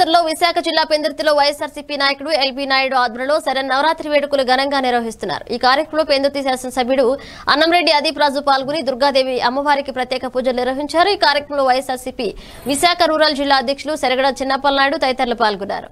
జాతరలో విశాఖ జిల్లా పెందుర్తిలో వైఎస్ఆర్సీపీ నాయకుడు ఎల్బీ నాయుడు ఆధ్వర్యంలో శరణ్ నవరాత్రి వేడుకలు ఘనంగా నిర్వహిస్తున్నారు ఈ కార్యక్రమంలో పెందుర్తి శాసనసభ్యుడు అన్నంరెడ్డి అదీప్ రాజు పాల్గొని దుర్గాదేవి అమ్మవారికి ప్రత్యేక పూజలు నిర్వహించారు ఈ కార్యక్రమంలో వైఎస్ఆర్సీపీ విశాఖ రూరల్ జిల్లా అధ్యక్షులు సెరగడ చిన్నప్పల నాయుడు తదితరులు పాల్గొన్నారు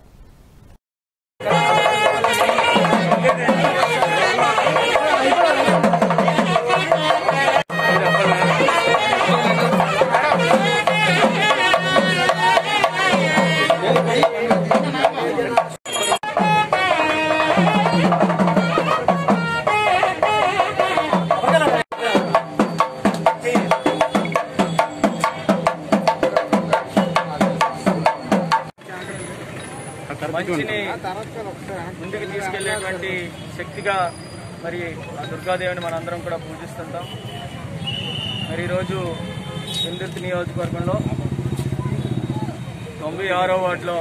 మంచిని ముందుకు తీసుకెళ్లేటువంటి శక్తిగా మరి ఆ దుర్గాదేవిని మనందరం కూడా పూజిస్తుంటాం మరి ఈరోజు ఇందుర్తి నియోజకవర్గంలో తొంభై ఆరో వార్డులో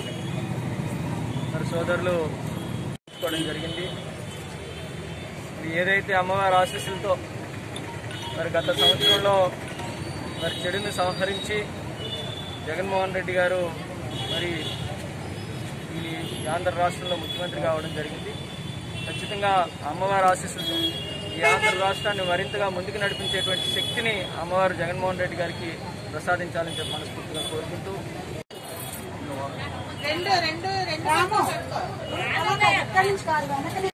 మరి సోదరులు తీసుకోవడం జరిగింది మరి ఏదైతే అమ్మవారి ఆశీస్సులతో మరి గత సంవత్సరంలో మరి చెడుని సంహరించి జగన్మోహన్ రెడ్డి గారు మరి ఈ ఆంధ్ర రాష్ట్రంలో ముఖ్యమంత్రి కావడం జరిగింది ఖచ్చితంగా అమ్మవారి ఆశీస్సులతో ఈ ఆంధ్ర రాష్ట్రాన్ని మరింతగా ముందుకు నడిపించేటువంటి శక్తిని అమ్మవారు జగన్మోహన్ రెడ్డి గారికి ప్రసాదించాలని చెప్పి మనస్ఫూర్తిగా కోరుకుంటూ రెండు రెండు రెండు ఎక్కడి నుంచి కాదు వెనక